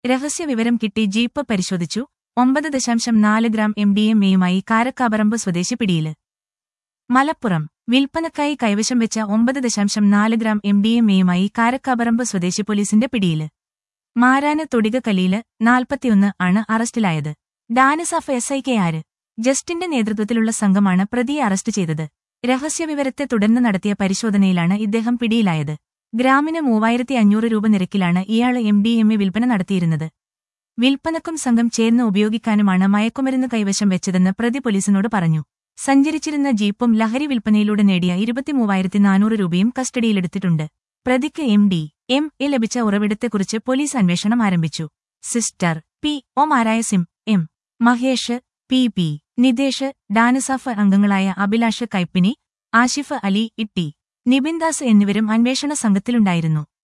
രഹസ്യവിവരം കിട്ടി ജീപ്പ് പരിശോധിച്ചു ഒമ്പത് ദശാംശം നാല് ഗ്രാം എം ഡി എം എയുമായി കാരക്കാപറമ്പ് സ്വദേശി പിടിയില് മലപ്പുറം വിൽപ്പനക്കായി കൈവശം വെച്ച ഒമ്പത് ദശാംശം നാല് ഗ്രാം എം ഡി എം എയുമായി കാരക്കാപറമ്പ് സ്വദേശി പോലീസിന്റെ പിടിയില് മാരാന് തൊടിക കലീല് നാൽപ്പത്തിയൊന്ന് ആണ് അറസ്റ്റിലായത് ഡാനസാഫ് എസ് ഐ കെ ആര് ജസ്റ്റിന്റെ നേതൃത്വത്തിലുള്ള സംഘമാണ് പ്രതിയെ അറസ്റ്റ് ചെയ്തത് രഹസ്യവിവരത്തെ തുടർന്ന് നടത്തിയ പരിശോധനയിലാണ് ഇദ്ദേഹം പിടിയിലായത് ഗ്രാമിന് മൂവായിരത്തി അഞ്ഞൂറ് രൂപ നിരക്കിലാണ് ഇയാൾ എം ഡി എം എ വിൽപ്പന നടത്തിയിരുന്നത് വിൽപ്പനക്കും സംഘം ചേർന്ന് ഉപയോഗിക്കാനുമാണ് മയക്കുമരുന്ന് കൈവശം വെച്ചതെന്ന് പ്രതി പോലീസിനോട് പറഞ്ഞു സഞ്ചരിച്ചിരുന്ന ജീപ്പും ലഹരി വിൽപ്പനയിലൂടെ നേടിയ ഇരുപത്തിമൂവായിരത്തി നാനൂറ് രൂപയും കസ്റ്റഡിയിലെടുത്തിട്ടുണ്ട് പ്രതിക്ക് എം ഡി എം എ ലഭിച്ച ഉറവിടത്തെക്കുറിച്ച് പോലീസ് അന്വേഷണം ആരംഭിച്ചു സിസ്റ്റർ പി ഒമാരായ സിം M Mahesh P P Nithesh ഡാനസാഫ് അംഗങ്ങളായ അഭിലാഷ് കൈപ്പിനി ആഷിഫ് അലി ഇട്ടി നിബിൻ ദാസ് എന്നിവരും അന്വേഷണ സംഘത്തിലുണ്ടായിരുന്നു